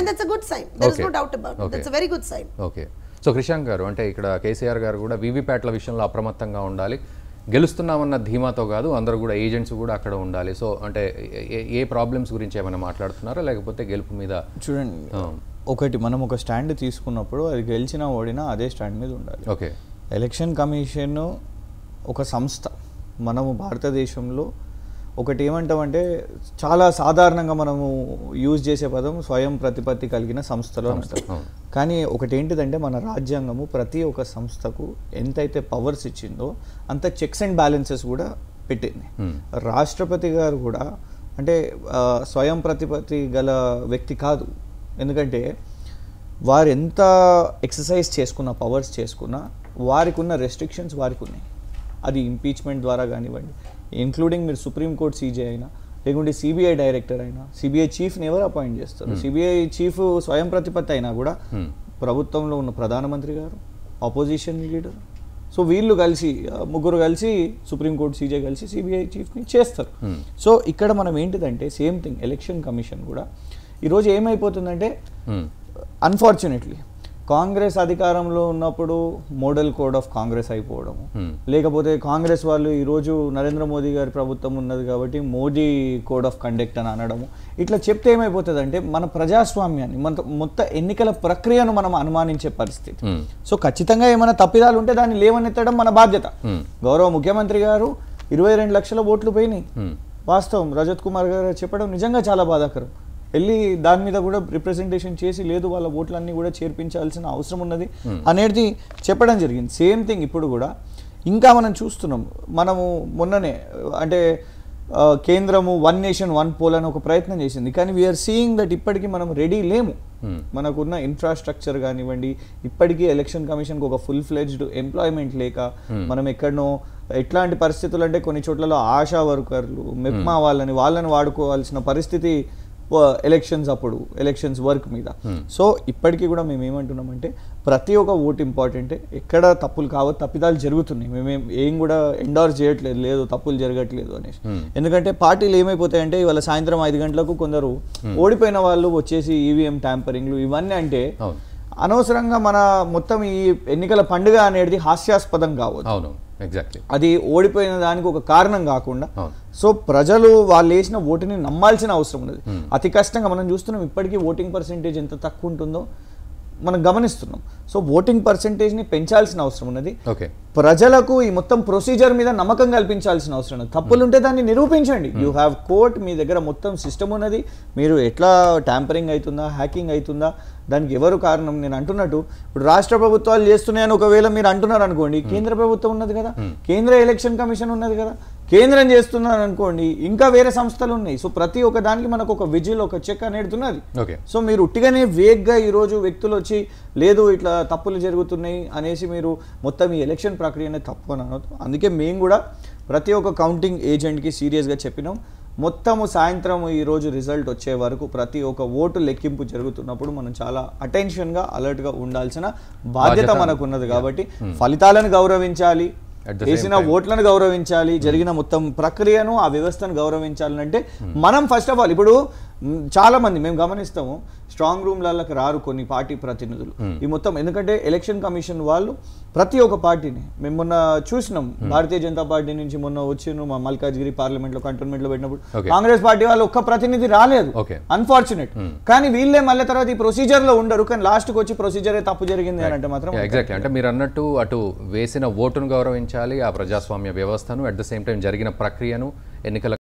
And that's a good sign there is Okay. No doubt about Okay. That's a very good sign okay so Krishank గారు అంటే ఇక్కడ కేసీఆర్ గారు కూడా వీవీప్యాట్ల విషయంలో అప్రమత్తంగా ఉండాలి గెలుస్తున్నామన్న ధీమాతో కాదు అందరూ కూడా ఏజెంట్స్ కూడా అక్కడ ఉండాలి సో అంటే ఏ- ఏ ప్రాబ్లమ్స్ గురించి ఏమైనా మాట్లాడుతున్నారా లేకపోతే గెలుపు మీద చూడండి ఒకటి మనం ఒక స్టాండ్ తీసుకున్నప్పుడు అది గెలిచినా ఓడినా అదే స్టాండ్ మీద ఉండాలి ఓకే ఎలక్షన్ కమిషన్ ఒక సంస్థ మనము భారతదేశంలో ఒకటి ఏమంటామంటే చాలా సాధారణంగా మనము యూజ్ చేసే పదం స్వయం ప్రతిపత్తి కలిగిన సంస్థలు అని అంటాం అవును. కానీ ఒకటి ఏంటిదంటే మన రాజ్యాంగము ప్రతి ఒక్క సంస్థకు ఎంతైతే పవర్స్ ఇచ్చిందో అంత చెక్స్ అండ్ బ్యాలెన్సెస్ కూడా పెట్టింది Hmm. రాష్ట్రపతి గారు కూడా అంటే ఆ, స్వయం ప్రతిపత్తి గల వ్యక్తి కాదు ఎందుకంటే వారు ఎంత ఎక్సర్సైజ్ చేసుకున్న పవర్స్ చేసుకున్నా వారికి ఉన్న రెస్ట్రిక్షన్స్ వారికి ఉన్నాయి అది ఇంపీచ్మెంట్ ద్వారా కానివ్వండి ఇంక్లూడింగ్ మీరు సుప్రీంకోర్టు సీజే అయినా లేకుంటే సిబిఐ డైరెక్టర్ అయినా సిబిఐ చీఫ్ని ఎవరు అపాయింట్ చేస్తారు సిబిఐ చీఫ్ స్వయం ప్రతిపత్తి అయినా కూడా Hmm. ప్రభుత్వంలో ఉన్న ప్రధానమంత్రి గారు ఆపోజిషన్ లీడర్ సో వీళ్ళు కలిసి ఆ, ముగ్గురు కలిసి సుప్రీంకోర్టు సీజే కలిసి సిబిఐ చీఫ్ని చేస్తారు Hmm. సో ఇక్కడ మనం ఏంటిదంటే సేమ్ థింగ్ ఎలక్షన్ కమిషన్ కూడా ఈరోజు ఏమైపోతుందంటే Hmm. అన్ఫార్చునేట్లీ కాంగ్రెస్ అధికారంలో ఉన్నప్పుడు మోడల్ కోడ్ ఆఫ్ కాంగ్రెస్ అయిపోవడం Hmm. లేకపోతే కాంగ్రెస్ వాళ్ళు ఈరోజు నరేంద్ర మోదీ గారి ప్రభుత్వం ఉన్నది కాబట్టి మోడీ కోడ్ ఆఫ్ కండక్ట్ అని అనడము ఇట్లా చెప్తే ఏమైపోతుందంటే మన ప్రజాస్వామ్యాన్ని మన మొత్తం ఎన్నికల ప్రక్రియను మనం అనుమానించే పరిస్థితి Hmm. సో ఖచ్చితంగా ఏమైనా తప్పిదాలు ఉంటే దాన్ని లేవనెత్తడం మన బాధ్యత Hmm. గౌరవ ముఖ్యమంత్రి గారు ఇరవై రెండు లక్షల ఓట్లు పోయినాయి Hmm. వాస్తవం రజత్ కుమార్ గారు చెప్పడం నిజంగా చాలా బాధాకరం వెళ్ళి దాని మీద కూడా రిప్రజెంటేషన్ చేసి లేదు వాళ్ళ ఓట్లన్నీ కూడా చేర్పించాల్సిన అవసరం ఉన్నది అనేది చెప్పడం జరిగింది సేమ్ థింగ్ ఇప్పుడు కూడా ఇంకా మనం చూస్తున్నాం మనము మొన్ననే అంటే ఆ, కేంద్రము వన్ నేషన్ వన్ పోల్ అని ఒక ప్రయత్నం చేసింది కానీ వీఆర్ సీయింగ్ దట్ ఇప్పటికీ మనం రెడీ లేము Hmm. మనకున్న ఇన్ఫ్రాస్ట్రక్చర్ కానివ్వండి ఇప్పటికీ ఎలక్షన్ కమిషన్కి ఒక ఫుల్ ఫ్లెడ్జ్డ్ ఎంప్లాయ్మెంట్ లేక మనం ఎక్కడనో ఎట్లాంటి పరిస్థితులు అంటే కొన్ని చోట్లలో ఆశా వర్కర్లు మెప్మా వాళ్ళని వాళ్ళని వాడుకోవాల్సిన పరిస్థితి ఎలక్షన్స్ అప్పుడు ఎలక్షన్స్ వర్క్ మీద సో ఇప్పటికీ కూడా మేము ఏమంటున్నామంటే ప్రతి ఒక్క ఓట్ ఇంపార్టెంటే ఎక్కడ తప్పులు కావద్దు తప్పిదాలు జరుగుతున్నాయి మేమేం ఏం కూడా ఎండార్స్ చేయట్లేదు లేదు తప్పులు జరగట్లేదు అనేసి ఎందుకంటే పార్టీలు ఏమైపోతాయంటే ఇవాళ సాయంత్రం ఐదు గంటలకు కొందరు ఓడిపోయిన వాళ్ళు వచ్చేసి ఈవీఎం ట్యాంపరింగ్లు ఇవన్నీ అంటే అవును అనవసరంగా మన మొత్తం ఈ ఎన్నికల పండుగ అనేది హాస్యాస్పదం కావచ్చు అవును ఎగ్జాక్ట్లీ అది ఓడిపోయిన దానికి ఒక కారణం కాకుండా అవును. సో ప్రజలు వాళ్ళు వేసిన ఓటుని నమ్మాల్సిన అవసరం ఉన్నది అతి కష్టంగా మనం చూస్తున్నాం ఇప్పటికీ ఓటింగ్ పర్సెంటేజ్ ఎంత తక్కువ ఉంటుందో మనం గమనిస్తున్నాం సో ఓటింగ్ పర్సెంటేజ్ని పెంచాల్సిన అవసరం ఉన్నది ఓకే ప్రజలకు ఈ మొత్తం ప్రొసీజర్ మీద నమ్మకం కల్పించాల్సిన అవసరం ఉంది తప్పులు ఉంటే దాన్ని నిరూపించండి యూ హ్యావ్ కోర్ట్ మీ దగ్గర మొత్తం సిస్టమ్ ఉన్నది మీరు ఎట్లా ట్యాంపరింగ్ అవుతుందా హ్యాకింగ్ అవుతుందా దానికి ఎవరు కారణం నేను అంటున్నట్టు ఇప్పుడు రాష్ట్ర ప్రభుత్వాలు చేస్తున్నాయని ఒకవేళ మీరు అంటున్నారు అనుకోండి కేంద్ర ప్రభుత్వం ఉన్నది కదా కేంద్ర ఎలక్షన్ కమిషన్ ఉన్నది కదా కేంద్రం చేస్తున్నారు అనుకోండి ఇంకా వేరే సంస్థలు ఉన్నాయి సో ప్రతి ఒక్క దానికి మనకు ఒక విజిల్ ఒక చెక్ అనేది ఉన్నది ఓకే సో మీరు ఉట్టిగానే వేగ్గా ఈరోజు వ్యక్తులు వచ్చి లేదు ఇట్లా తప్పులు జరుగుతున్నాయి అనేసి మీరు మొత్తం ఈ ఎలక్షన్ ప్రక్రియనే తప్పు అని అనొద్దు అందుకే మేము కూడా ప్రతి ఒక్క కౌంటింగ్ ఏజెంట్కి సీరియస్గా చెప్పినాం మొత్తము సాయంత్రం ఈరోజు రిజల్ట్ వచ్చే వరకు ప్రతి ఒక్క ఓటు లెక్కింపు జరుగుతున్నప్పుడు మనం చాలా అటెన్షన్గా అలర్ట్గా ఉండాల్సిన బాధ్యత బాధ్యత. మనకు ఉన్నది కాబట్టి ఫలితాలను గౌరవించాలి At the same వేసిన time. ఓట్లను గౌరవించాలి జరిగిన మొత్తం ప్రక్రియను ఆ వ్యవస్థను గౌరవించాలంటే మనం ఫస్ట్ ఆఫ్ ఆల్ ఇప్పుడు మ్, చాలా మంది మేము గమనిస్తాము స్ట్రాంగ్ రూమ్లకి రారు కొన్ని పార్టీ ప్రతినిధులు ఈ మొత్తం ఎందుకంటే ఎలక్షన్ కమిషన్ వాళ్ళు ప్రతి ఒక్క పార్టీని మేము మొన్న చూసినాం భారతీయ జనతా పార్టీ నుంచి మొన్న వచ్చిన మా మల్కాజ్గిరి పార్లమెంట్ లో కంటోన్మెంట్ లో పెట్టినప్పుడు Okay. కాంగ్రెస్ పార్టీ వాళ్ళు ఒక్క ప్రతినిధి రాలేదు Okay. అన్ఫార్చునేట్ కానీ వీళ్ళే మళ్ళీ తర్వాత ఈ ప్రొసీజర్ లో ఉండరు కానీ లాస్ట్ కి వచ్చి ప్రొసీజరే తప్పు జరిగింది అని అంటే మాత్రం ఎగ్జాక్ట్లీ అంటే మీరు అన్నట్టు అటు వేసిన ఓటును గౌరవించాలి ఆ ప్రజాస్వామ్య వ్యవస్థను అట్ ద సేమ్ టైం జరిగిన ప్రక్రియను ఎన్నికల